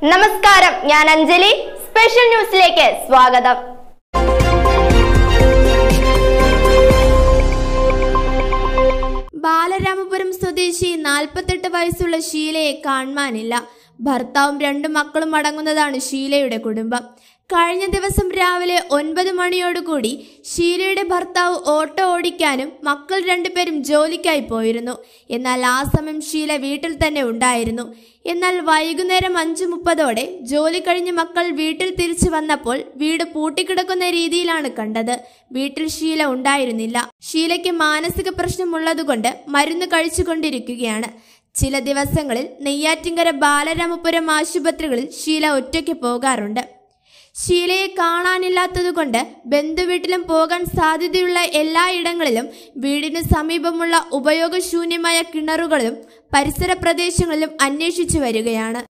നമസ്കാരം ഞാൻ അഞ്ജലി സ്പെഷ്യൽ ന്യൂസിലേക്ക് സ്വാഗതം ബാലരാമപുരം സ്വദേശി നാൽപ്പത്തെട്ട് വയസ്സുള്ള ഷീലയെ കാണാനില്ല ഭർത്താവും രണ്ടു മക്കളും അടങ്ങുന്നതാണ് ഷീലയുടെ കുടുംബം കഴിഞ്ഞ ദിവസം രാവിലെ ഒൻപത് മണിയോടുകൂടി ഷീലയുടെ ഭർത്താവ് ഓട്ടോ ഓടിക്കാനും മക്കൾ രണ്ടുപേരും ജോലിക്കായി പോയിരുന്നു എന്നാൽ ആ സമയം ഷീല വീട്ടിൽ തന്നെ ഉണ്ടായിരുന്നു എന്നാൽ വൈകുന്നേരം അഞ്ചു മുപ്പതോടെ ജോലി കഴിഞ്ഞ് മക്കൾ വീട്ടിൽ തിരിച്ചു വന്നപ്പോൾ വീട് പൂട്ടിക്കിടക്കുന്ന രീതിയിലാണ് കണ്ടത് വീട്ടിൽ ഷീല ഉണ്ടായിരുന്നില്ല ഷീലയ്ക്ക് മാനസിക പ്രശ്നമുള്ളതുകൊണ്ട് മരുന്ന് കഴിച്ചുകൊണ്ടിരിക്കുകയാണ് ചില ദിവസങ്ങളിൽ നെയ്യാറ്റിങ്കര ബാലരാമപുരം ആശുപത്രികളിൽ ഷീല ഒറ്റയ്ക്ക് പോകാറുണ്ട് ഷീലയെ കാണാനില്ലാത്തതുകൊണ്ട് ബന്ധുവീട്ടിലും പോകാൻ സാധ്യതയുള്ള എല്ലായിടങ്ങളിലും വീടിന് സമീപമുള്ള ഉപയോഗശൂന്യമായ കിണറുകളിലും പരിസര പ്രദേശങ്ങളിലും അന്വേഷിച്ചു വരികയാണ്